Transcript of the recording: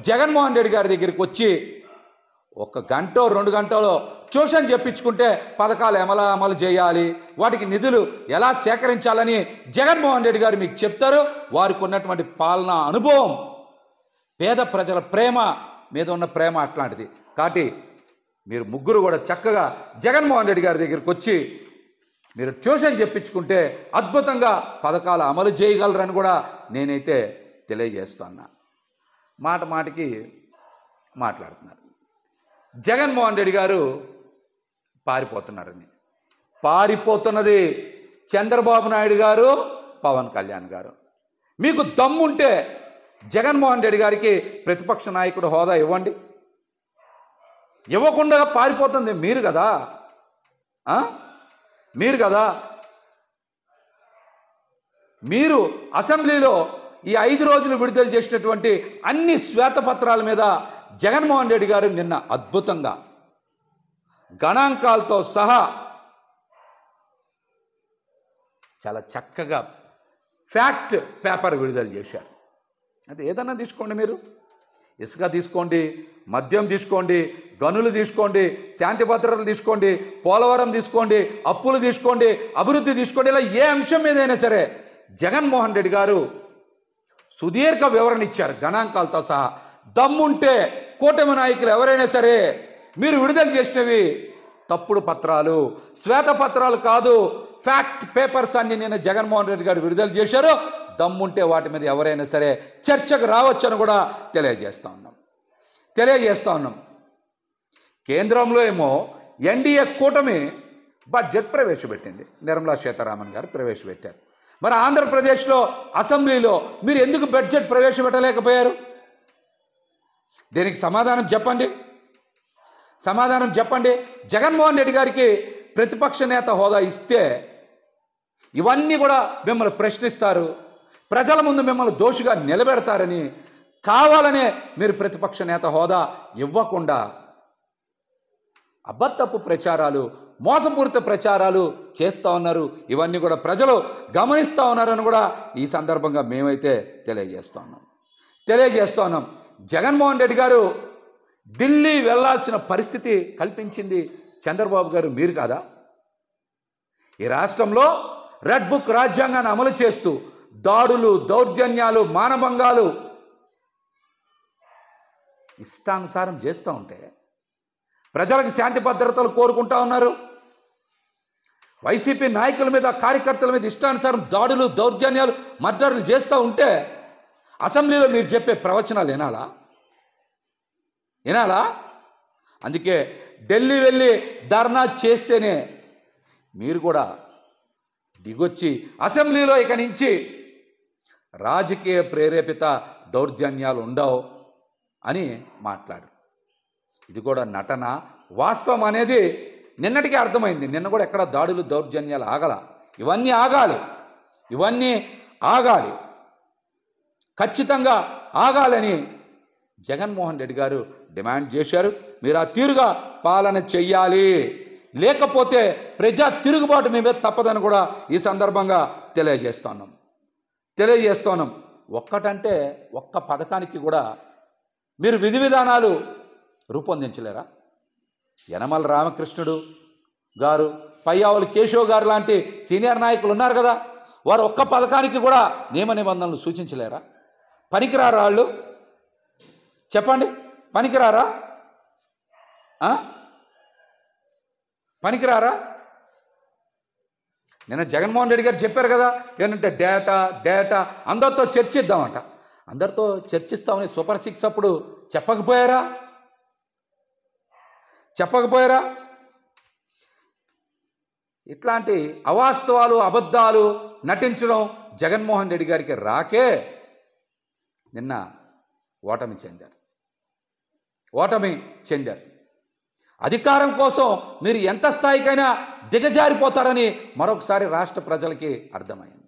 జగన్మోహన్ రెడ్డి గారి దగ్గరికి వచ్చి ఒక గంట రెండు గంటలో ట్యూషన్ చెప్పించుకుంటే పథకాలు ఎలా అమలు చేయాలి వాటికి నిధులు ఎలా సేకరించాలని జగన్మోహన్ రెడ్డి గారు మీకు చెప్తారు వారికి ఉన్నటువంటి పాలనా అనుభవం పేద ప్రజల ప్రేమ మీద ఉన్న ప్రేమ అట్లాంటిది కాబట్టి మీరు ముగ్గురు కూడా చక్కగా జగన్మోహన్ రెడ్డి గారి దగ్గరికి వచ్చి మీరు ట్యూషన్ చెప్పించుకుంటే అద్భుతంగా పథకాలు అమలు చేయగలరని కూడా నేనైతే తెలియజేస్తున్నా మాట మాటకి మాట్లాడుతున్నారు జగన్మోహన్ రెడ్డి గారు పారిపోతున్నారని పారిపోతున్నది చంద్రబాబు నాయుడు గారు పవన్ కళ్యాణ్ గారు మీకు దమ్ముంటే జగన్మోహన్ రెడ్డి గారికి ప్రతిపక్ష నాయకుడు హోదా ఇవ్వండి ఇవ్వకుండా పారిపోతుంది మీరు కదా ఆ? మీరు కదా మీరు అసెంబ్లీలో ఈ ఐదు రోజులు విడుదల చేసినటువంటి అన్ని శ్వేతపత్రాల మీద జగన్మోహన్ రెడ్డి గారు నిన్న అద్భుతంగా గణాంకాలతో సహా చాలా చక్కగా ఫ్యాక్ట్ పేపర్ విడుదల చేశారు అది ఏదన్నా తీసుకోండి మీరు ఇసుక తీసుకోండి మద్యం తీసుకోండి గనులు తీసుకోండి శాంతి భద్రతలు తీసుకోండి పోలవరం తీసుకోండి అప్పులు తీసుకోండి అభివృద్ధి తీసుకోండి ఇలా ఏ అంశం మీదైనా సరే జగన్మోహన్ రెడ్డి గారు సుదీర్ఘ వివరణ ఇచ్చారు గణాంకాలతో సహా దమ్ముంటే కూటమి నాయకులు ఎవరైనా సరే మీరు విడుదల చేసినవి తప్పుడు పత్రాలు శ్వేతపత్రాలు కాదు ఫ్యాక్ట్ పేపర్స్ అన్ని నేను జగన్మోహన్ రెడ్డి గారు విడుదల చేశారు దమ్ముంటే వాటి మీద ఎవరైనా సరే చర్చకు రావచ్చని కూడా తెలియజేస్తా ఉన్నాం తెలియజేస్తా ఉన్నాం కేంద్రంలో ఏమో ఎన్డీఏ కూటమి బడ్జెట్ ప్రవేశపెట్టింది నిర్మలా సీతారామన్ గారు ప్రవేశపెట్టారు మరి ఆంధ్రప్రదేశ్లో అసెంబ్లీలో మీరు ఎందుకు బడ్జెట్ ప్రవేశపెట్టలేకపోయారు దీనికి సమాధానం చెప్పండి సమాధానం చెప్పండి జగన్మోహన్ రెడ్డి గారికి ప్రతిపక్ష నేత హోదా ఇస్తే ఇవన్నీ కూడా మిమ్మల్ని ప్రశ్నిస్తారు ప్రజల ముందు మిమ్మల్ని దోషిగా నిలబెడతారని కావాలనే మీరు ప్రతిపక్ష నేత హోదా ఇవ్వకుండా అబద్ధపు ప్రచారాలు మోసపూరిత ప్రచారాలు చేస్తూ ఉన్నారు ఇవన్నీ కూడా ప్రజలు గమనిస్తూ ఉన్నారని కూడా ఈ సందర్భంగా మేమైతే తెలియజేస్తూ ఉన్నాం తెలియజేస్తూ ఉన్నాం జగన్మోహన్ రెడ్డి గారు ఢిల్లీ వెళ్ళాల్సిన పరిస్థితి కల్పించింది చంద్రబాబు గారు మీరు కాదా ఈ రాష్ట్రంలో రెడ్ బుక్ రాజ్యాంగాన్ని అమలు చేస్తూ దాడులు దౌర్జన్యాలు మానభంగాలు ఇష్టానుసారం చేస్తూ ఉంటే ప్రజలకు శాంతి భద్రతలు కోరుకుంటా ఉన్నారు వైసీపీ నాయకుల మీద కార్యకర్తల మీద ఇష్టానుసారం దాడులు దౌర్జన్యాలు మర్డర్లు చేస్తూ ఉంటే అసెంబ్లీలో మీరు చెప్పే ప్రవచనాలు వినాలా వినాలా అందుకే ఢిల్లీ వెళ్ళి ధర్నా చేస్తేనే మీరు కూడా దిగొచ్చి అసెంబ్లీలో ఇక నుంచి రాజకీయ ప్రేరేపిత దౌర్జన్యాలు ఉండవు అని మాట్లాడు ఇది కూడా నటన వాస్తవం అనేది నిన్నటికే అర్థమైంది నిన్న కూడా ఎక్కడ దాడులు దౌర్జన్యాలు ఆగల ఇవన్నీ ఆగాలి ఇవన్నీ ఆగాలి ఖచ్చితంగా ఆగాలని జగన్మోహన్ రెడ్డి గారు డిమాండ్ చేశారు మీరు ఆ తీరుగా పాలన చెయ్యాలి లేకపోతే ప్రజా తిరుగుబాటు మీ మీద తప్పదని కూడా ఈ సందర్భంగా తెలియజేస్తున్నాం తెలియజేస్తున్నాం ఒక్కటంటే ఒక్క పథకానికి కూడా మీరు విధి విధానాలు రూపొందించలేరా యనమల రామకృష్ణుడు గారు పయ్యావులు కేశవ్ గారు లాంటి సీనియర్ నాయకులు ఉన్నారు కదా వారు ఒక్క పథకానికి కూడా నియమ నిబంధనలు సూచించలేరా పనికిరారా వాళ్ళు చెప్పండి పనికిరారా ఆ? పనికిరారా నిన్న జగన్మోహన్ రెడ్డి గారు చెప్పారు కదా ఏంటంటే డేటా డేటా అందరితో చర్చిద్దామంట అందరితో చర్చిస్తామని సూపర్ సిక్స్ అప్పుడు చెప్పకపోయారా చెప్పకపోయారా ఇట్లాంటి అవాస్తవాలు అబద్ధాలు నటించడం జగన్మోహన్ రెడ్డి గారికి రాకే నిన్న ఓటమి చెందారు ఓటమి చెందారు అధికారం కోసం మీరు ఎంత స్థాయికైనా దిగజారిపోతారని మరొకసారి రాష్ట్ర ప్రజలకి అర్థమైంది